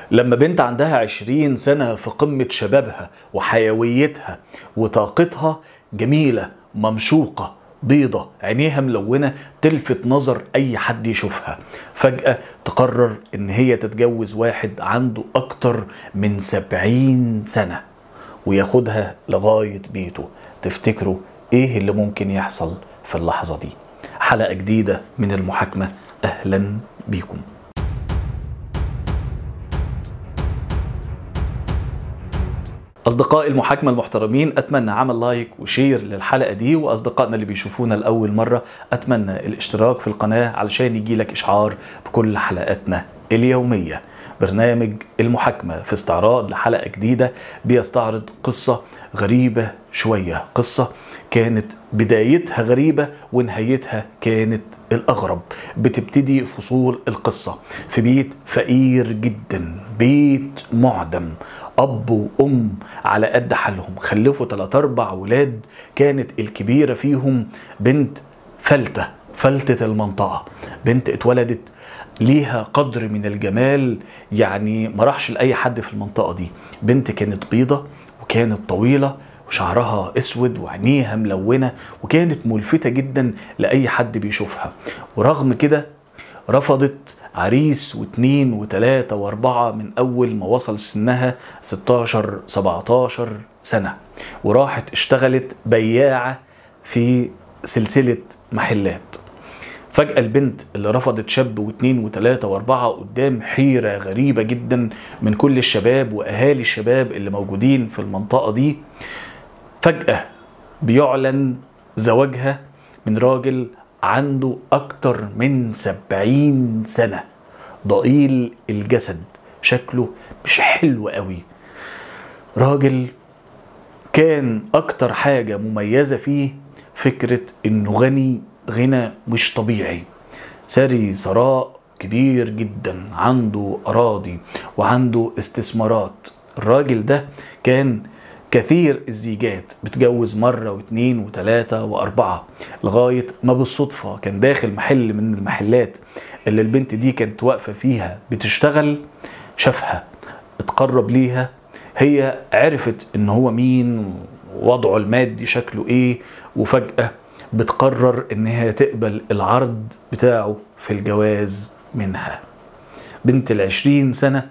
لما بنت عندها عشرين سنة في قمة شبابها وحيويتها وطاقتها جميلة ممشوقة بيضة عينيها ملونة تلفت نظر أي حد يشوفها فجأة تقرر إن هي تتجوز واحد عنده أكتر من سبعين سنة وياخدها لغاية بيته تفتكروا إيه اللي ممكن يحصل في اللحظة دي حلقة جديدة من المحاكمة أهلا بيكم أصدقاء المحاكمة المحترمين أتمنى عمل لايك وشير للحلقة دي وأصدقائنا اللي بيشوفونا لأول مرة أتمنى الاشتراك في القناة علشان يجيلك إشعار بكل حلقاتنا اليومية برنامج المحاكمة في استعراض لحلقة جديدة بيستعرض قصة غريبة شوية قصة كانت بدايتها غريبة ونهايتها كانت الأغرب بتبتدي فصول القصة في بيت فقير جدا بيت معدم أب وأم على قد حالهم خلفوا تلات أربع ولاد كانت الكبيرة فيهم بنت فلتة فلتة المنطقة بنت اتولدت ليها قدر من الجمال يعني ما راحش لأي حد في المنطقة دي بنت كانت بيضة وكانت طويلة وشعرها اسود وعينيها ملونه وكانت ملفته جدا لاي حد بيشوفها ورغم كده رفضت عريس واثنين وثلاثة واربعة من اول ما وصل سنها 16 17 سنة وراحت اشتغلت بياعة في سلسلة محلات فجأة البنت اللي رفضت شاب واثنين وثلاثة واربعة قدام حيرة غريبة جدا من كل الشباب واهالي الشباب اللي موجودين في المنطقة دي فجأة بيعلن زواجها من راجل عنده أكتر من سبعين سنة ضئيل الجسد شكله مش حلو قوي راجل كان أكتر حاجة مميزة فيه فكرة إنه غني غنى مش طبيعي ثري ثراء كبير جدا عنده أراضي وعنده استثمارات الراجل ده كان كثير الزيجات بتجوز مرة واثنين وثلاثة وأربعة لغاية ما بالصدفة كان داخل محل من المحلات اللي البنت دي كانت واقفة فيها بتشتغل شافها اتقرب ليها هي عرفت ان هو مين وضعه المادي شكله ايه وفجأة بتقرر ان هي تقبل العرض بتاعه في الجواز منها بنت العشرين سنة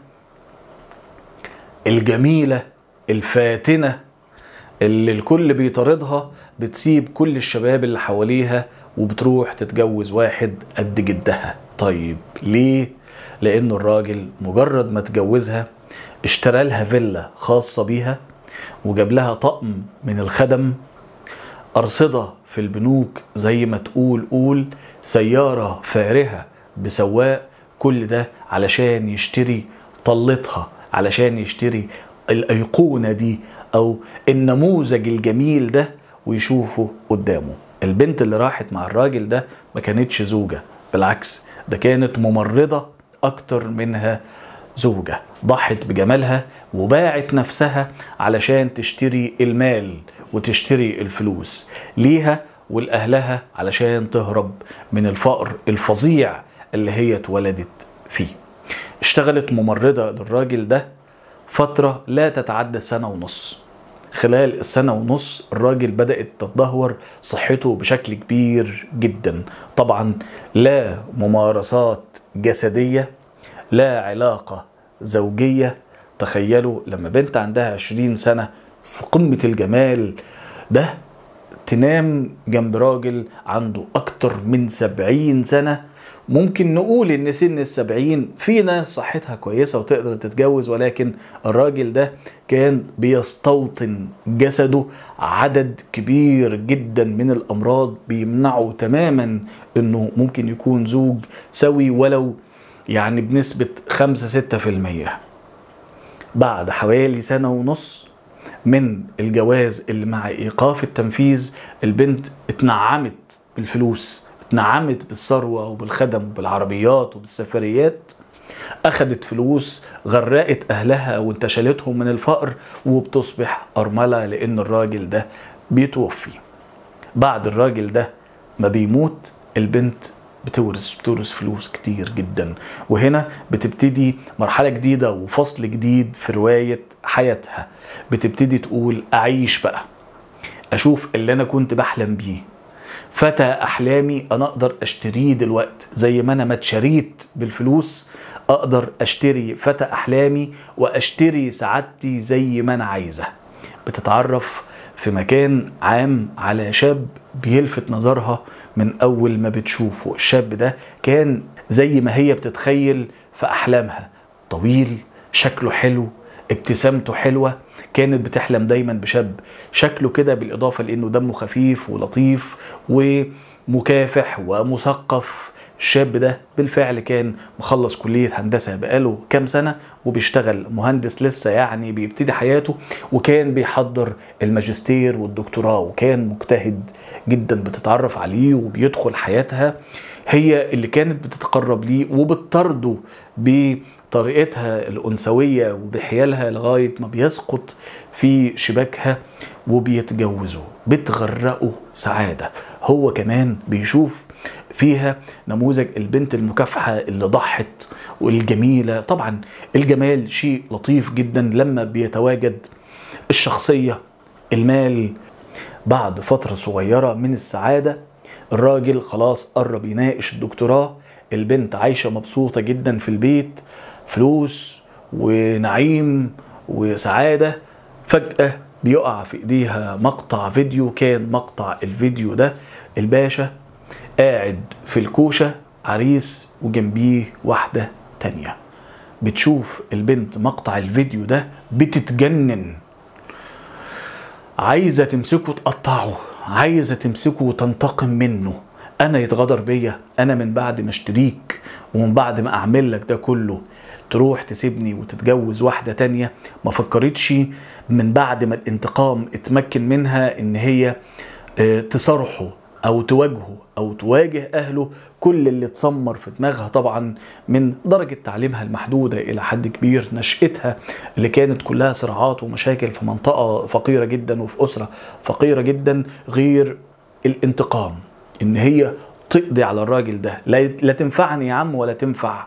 الجميلة الفاتنة اللي الكل بيطاردها بتسيب كل الشباب اللي حواليها وبتروح تتجوز واحد قد جدها طيب ليه؟ لأنه الراجل مجرد ما تجوزها اشترى لها فيلا خاصة بيها وجاب لها طقم من الخدم أرصدة في البنوك زي ما تقول قول سيارة فارهة بسواق كل ده علشان يشتري طلتها علشان يشتري الايقونه دي او النموذج الجميل ده ويشوفه قدامه البنت اللي راحت مع الراجل ده ما كانتش زوجه بالعكس ده كانت ممرضه اكتر منها زوجه ضحت بجمالها وباعت نفسها علشان تشتري المال وتشتري الفلوس ليها ولاهلها علشان تهرب من الفقر الفظيع اللي هي اتولدت فيه اشتغلت ممرضه للراجل ده فترة لا تتعدى سنة ونص خلال السنة ونص الراجل بدأت تتدهور صحته بشكل كبير جدا طبعا لا ممارسات جسدية لا علاقة زوجية تخيلوا لما بنت عندها عشرين سنة في قمة الجمال ده تنام جنب راجل عنده أكتر من سبعين سنة ممكن نقول ان سن السبعين في ناس صحتها كويسة وتقدر تتجوز ولكن الراجل ده كان بيستوطن جسده عدد كبير جدا من الامراض بيمنعه تماما انه ممكن يكون زوج سوي ولو يعني بنسبة خمسة ستة في المية بعد حوالي سنة ونص من الجواز اللي مع ايقاف التنفيذ البنت اتنعمت بالفلوس اتنعمت بالثروة وبالخدم وبالعربيات وبالسفريات أخدت فلوس غرقت أهلها وانتشلتهم من الفقر وبتصبح أرملة لأن الراجل ده بيتوفي بعد الراجل ده ما بيموت البنت بتورث بتورث فلوس كتير جدا وهنا بتبتدي مرحلة جديدة وفصل جديد في رواية حياتها بتبتدي تقول أعيش بقى أشوف اللي أنا كنت بحلم بيه فتى أحلامي أنا أقدر أشتريه دلوقتي زي ما أنا ما اتشريت بالفلوس أقدر أشتري فتى أحلامي وأشتري سعادتي زي ما أنا عايزة بتتعرف في مكان عام على شاب بيلفت نظرها من اول ما بتشوفه الشاب ده كان زي ما هي بتتخيل في احلامها طويل شكله حلو ابتسامته حلوة كانت بتحلم دايما بشاب شكله كده بالإضافة لأنه دمه خفيف ولطيف ومكافح ومثقف الشاب ده بالفعل كان مخلص كلية هندسة بقاله كام سنة وبيشتغل مهندس لسه يعني بيبتدي حياته وكان بيحضر الماجستير والدكتوراه وكان مجتهد جدا بتتعرف عليه وبيدخل حياتها هي اللي كانت بتتقرب ليه وبتطرده بطريقتها الأنثوية وبحيالها لغاية ما بيسقط في شباكها وبيتجوزوا بتغرقه سعادة هو كمان بيشوف فيها نموذج البنت المكافحة اللي ضحت والجميلة طبعا الجمال شيء لطيف جدا لما بيتواجد الشخصية المال بعد فترة صغيرة من السعادة الراجل خلاص قرب يناقش الدكتوراه البنت عايشة مبسوطة جدا في البيت فلوس ونعيم وسعادة فجأة بيقع في ايديها مقطع فيديو كان مقطع الفيديو ده الباشا قاعد في الكوشة عريس وجنبيه واحدة تانية بتشوف البنت مقطع الفيديو ده بتتجنن عايزة تمسكه تقطعه عايزة تمسكه وتنتقم منه أنا يتغدر بيا أنا من بعد ما اشتريك ومن بعد ما أعمل لك ده كله تروح تسيبني وتتجوز واحدة تانية ما فكرتش من بعد ما الانتقام اتمكن منها ان هي تصارحه او تواجهه او تواجه اهله كل اللي اتسمر في دماغها طبعا من درجة تعليمها المحدودة الى حد كبير نشأتها اللي كانت كلها صراعات ومشاكل في منطقة فقيرة جدا وفي اسرة فقيرة جدا غير الانتقام ان هي تقضي على الراجل ده لا تنفعني يا عم ولا تنفع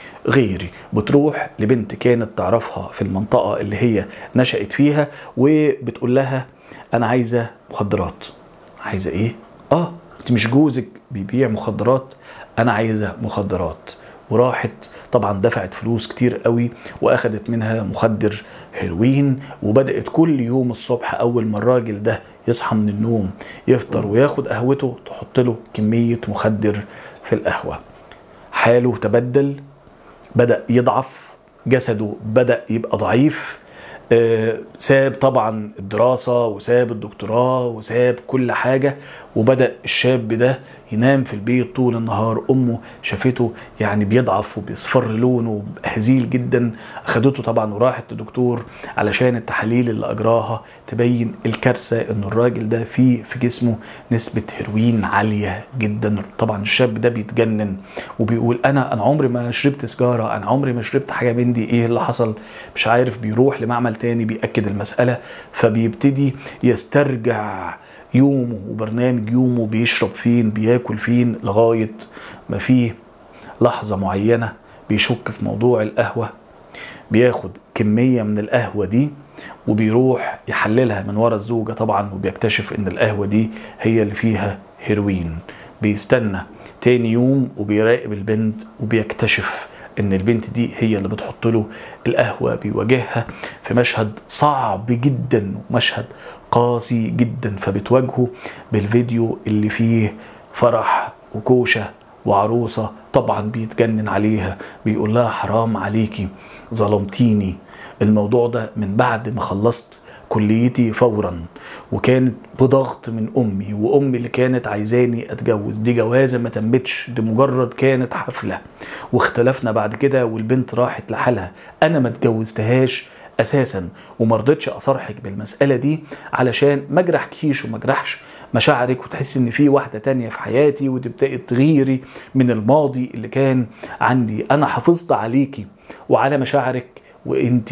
غيري بتروح لبنت كانت تعرفها في المنطقة اللي هي نشأت فيها وبتقول لها أنا عايزة مخدرات عايزة إيه؟ آه أنت مش جوزك بيبيع مخدرات أنا عايزة مخدرات وراحت طبعا دفعت فلوس كتير قوي واخدت منها مخدر هيروين وبدأت كل يوم الصبح أول ما الراجل ده يصحى من النوم يفطر وياخد قهوته تحط له كمية مخدر في القهوة حاله تبدل بدأ يضعف جسده بدأ يبقى ضعيف آه ساب طبعا الدراسة وساب الدكتوراه وساب كل حاجة وبدأ الشاب ده ينام في البيت طول النهار أمه شافته يعني بيضعف وبيصفر لونه هزيل جدا أخدته طبعا وراحت لدكتور علشان التحاليل اللي أجراها تبين الكارثة إن الراجل ده فيه في جسمه نسبة هيروين عالية جدا طبعا الشاب ده بيتجنن وبيقول أنا أنا عمري ما شربت سيجارة أنا عمري ما شربت حاجة من دي إيه اللي حصل مش عارف بيروح لمعمل تاني بيأكد المسألة فبيبتدي يسترجع يومه وبرنامج يومه بيشرب فين بياكل فين لغاية ما فيه لحظة معينة بيشك في موضوع القهوة بياخد كمية من القهوة دي وبيروح يحللها من ورا الزوجة طبعا وبيكتشف ان القهوة دي هي اللي فيها هيروين بيستنى تاني يوم وبيراقب البنت وبيكتشف ان البنت دي هي اللي بتحط له القهوه بيواجهها في مشهد صعب جدا ومشهد قاسي جدا فبتواجهه بالفيديو اللي فيه فرح وكوشه وعروسه طبعا بيتجنن عليها بيقول لها حرام عليكي ظلمتيني الموضوع ده من بعد ما خلصت كليتي فورا وكانت بضغط من امي وامي اللي كانت عايزاني اتجوز دي جوازه ما تمتش دي مجرد كانت حفله واختلفنا بعد كده والبنت راحت لحالها انا ما اتجوزتهاش اساسا وما رضيتش اصارحك بالمساله دي علشان ما اجرحكيش وما اجرحش مشاعرك وتحس ان في واحده تانية في حياتي وتبداي تغيري من الماضي اللي كان عندي انا حافظت عليكي وعلى مشاعرك وانت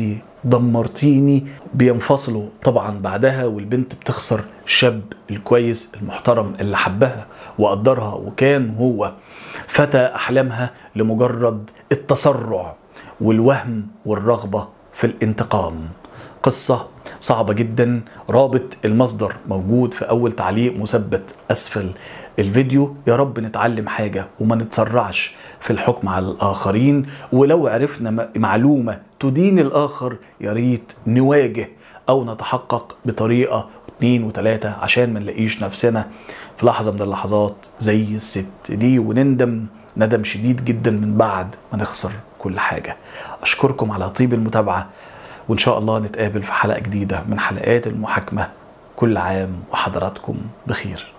دمرتيني بينفصلوا طبعا بعدها والبنت بتخسر الشاب الكويس المحترم اللي حبها وقدرها وكان هو فتى أحلامها لمجرد التسرع والوهم والرغبة في الانتقام قصة صعبة جدا رابط المصدر موجود في أول تعليق مثبت أسفل الفيديو يا رب نتعلم حاجة وما نتسرعش في الحكم على الآخرين ولو عرفنا معلومة تدين الآخر يا ريت نواجه أو نتحقق بطريقة اتنين وتلاتة عشان ما نلاقيش نفسنا في لحظة من اللحظات زي الست دي وندم ندم شديد جدا من بعد ما نخسر كل حاجة أشكركم على طيب المتابعة وإن شاء الله نتقابل في حلقة جديدة من حلقات المحاكمة كل عام وحضراتكم بخير